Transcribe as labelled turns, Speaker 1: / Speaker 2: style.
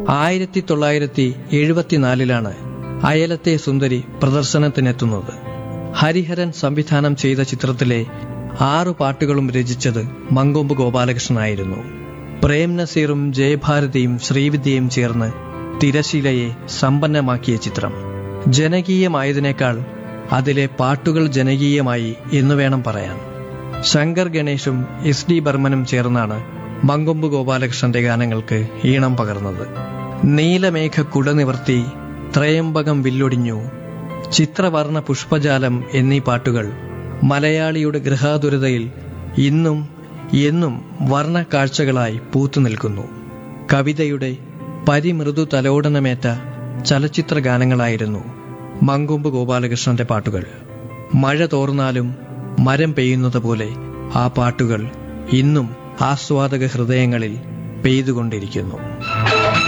Speaker 1: ആയിരത്തി തൊള്ളായിരത്തി എഴുപത്തിനാലിലാണ് അയലത്തെ സുന്ദരി പ്രദർശനത്തിനെത്തുന്നത് ഹരിഹരൻ സംവിധാനം ചെയ്ത ചിത്രത്തിലെ ആറു പാട്ടുകളും രചിച്ചത് മങ്കൊമ്പ് ഗോപാലകൃഷ്ണനായിരുന്നു പ്രേം നസീറും ജയഭാരതിയും ശ്രീവിദ്യയും ചേർന്ന് തിരശീലയെ സമ്പന്നമാക്കിയ ചിത്രം ജനകീയമായതിനേക്കാൾ അതിലെ പാട്ടുകൾ ജനകീയമായി എന്ന് വേണം പറയാൻ ശങ്കർ ഗണേഷും എസ് ഡി ബർമനും ചേർന്നാണ് മങ്കൊമ്പ് ഗോപാലകൃഷ്ണന്റെ ഗാനങ്ങൾക്ക് ഈണം പകർന്നത് നീലമേഘ കുട നിവർത്തി ത്രയംബകം വില്ലൊടിഞ്ഞു ചിത്രവർണ്ണ പുഷ്പജാലം എന്നീ പാട്ടുകൾ മലയാളിയുടെ ഗൃഹാതുരതയിൽ ഇന്നും എന്നും വർണ്ണ കാഴ്ചകളായി പൂത്തുനിൽക്കുന്നു കവിതയുടെ പരിമൃദു തലോടനമേറ്റ ചലച്ചിത്ര ഗാനങ്ങളായിരുന്നു മങ്കൊമ്പ് ഗോപാലകൃഷ്ണന്റെ പാട്ടുകൾ മഴ തോർന്നാലും മരം പെയ്യുന്നത് പോലെ ആ പാട്ടുകൾ ഇന്നും ആസ്വാദക ഹൃദയങ്ങളിൽ പെയ്തുകൊണ്ടിരിക്കുന്നു